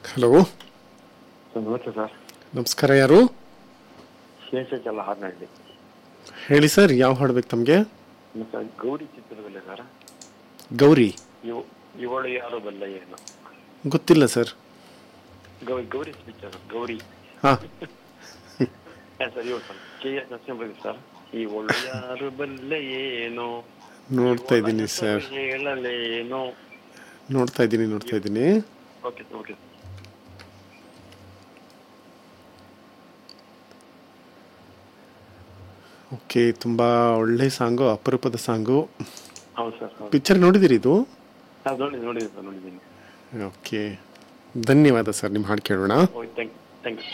hello sir ನಮಸ್ತೆ sir ನಮಸ್ಕಾರ ಯಾರು ಶೇಷಾಚಲ ಹಾರ್ನಹಳ್ಳಿ ಹೇಳಿ ಸರ್ ಯಾವ ಹಾಡು ಬೇಕು ತಮಗೆ ಸರ್ ಗೌರಿ ಚಿತ್ರದಲ್ಲಿ ಸರ್ ಗೌರಿ ಇವ್ ಇವಳು ಯಾರು ಬಲ್ಲ ಏನು ಗೊತ್ತಿಲ್ಲ ಸರ್ ಗೌರಿ ಗೌರಿ ಪಿಕ್ಚರ್ ಗೌರಿ ಹಾಂ ಹಾಂ ಸರ್ ಇವಳು sir K S Narasimha sir ಇವಳು ಯಾರು ಬಲ್ಲ ಏನು ನೋಡ್ತಾ ಇದ್ದೀನಿ ಸರ್ ಹೇಳಲೇನು ನೋಡ್ತಾ ಇದ್ದೀನಿ ನೋಡ್ತಾ ಇದ್ದೀನಿ ಓಕೆ ಸರ್ ಓಕೆ ಓಕೆ ತುಂಬ ಒಳ್ಳೆ ಸಾಂಗು ಅಪರೂಪದ ಸಾಂಗು ಹೌದು ಸರ್ ಹೌದು ಪಿಕ್ಚರ್ ನೋಡಿದಿರಿ ಇದು ಹಾಂ ನೋಡಿದ್ದೀನಿ ನೋಡಿದ್ದೀನಿ ಸರ್ ನೋಡಿದ್ದೀನಿ ಓಕೆ ಧನ್ಯವಾದ ಸರ್ ನಿಮ್ಮ ಹಾಡು ಕೇಳೋಣ ಓಕೆ ಥ್ಯಾಂಕ್ ಥ್ಯಾಂಕ್ ಯು